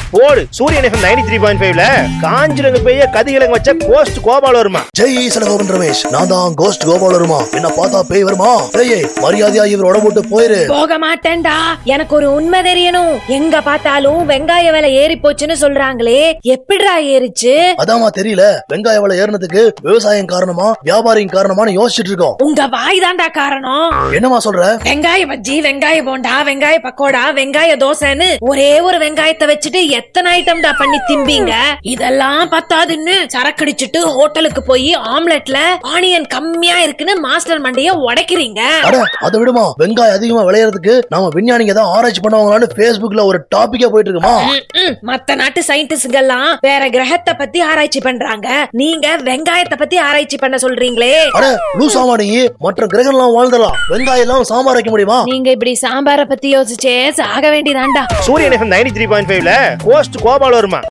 போடு சூரியன் FM ninety three point ஃபைவ்ல காஞ்சிரங்க பெய்ய கதிகிழங்கு வச்ச கோஸ்ட் கோபால் வருமா ஜெய் சலகோபன் ரமேஷ் நான் தான் கோஸ்ட் கோபால் வருமா என்ன பார்த்தா பேய் வருமா பேயே மரியாதையா இவரோட போட்டு போயிரு போக மாட்டேன்டா எனக்கு ஒரு உண்மை தெரியணும் எங்க பார்த்தாலும் வெங்காய விலை ஏறி போச்சுன்னு சொல்றாங்களே எப்படிடா ஏறிச்சு அதாம்மா தெரியல வெங்காய விலை ஏறினதுக்கு விவசாயம் காரணமா வியாபாரியும் காரணமான்னு யோசிச்சுட்டு இருக்கோம் உங்க வாய் தான்டா காரணம் என்னமா சொல்ற வெங்காய பஜ்ஜி வெங்காய போண்டா வெங்காய பக்கோடா வெங்காய தோசைன்னு ஒரே ஒரு வெங்காயத்தை வச்சுட்டு எத்தனை ஐட்டம்டா பண்ணி திம்பீங்க இதெல்லாம் பத்தாதுன்னு சரக்கடிச்சிட்டு ஹோட்டலுக்கு போய் ஆம்லெட்ல ஆனியன் கம்மியா இருக்குன்னு மாஸ்டர் மண்டைய உடைக்கிறீங்க அட அதை விடுமா வெங்காயம் அதிகமா விளையறதுக்கு நாம விஞ்ஞானிங்க தான் ஆராய்ச்சி பண்ணுவாங்களான்னு Facebookல ஒரு டாபிக்கா போயிட்டு இருக்குமா ம், ம். மத்த நாட்டு சயின்டிஸ்ட்கெல்லாம் வேற கிரகத்தை பத்தி ஆராய்ச்சி பண்றாங்க நீங்க வெங்காயத்தை பத்தி ஆராய்ச்சி பண்ண சொல்றீங்களே அட லூசாமா நீ மற்ற கிரகம்லாம் வாழ்ந்துடலாம் வெங்காயம் எல்லாம் சாம்பார் வைக்க முடியுமா நீங்க இப்படி சாம்பார பத்தி யோசிச்சே சாக வேண்டியதாண்டா Suryan FM ninety three point ஃபைவ்ல கோஸ்ட் கோபால் வருமா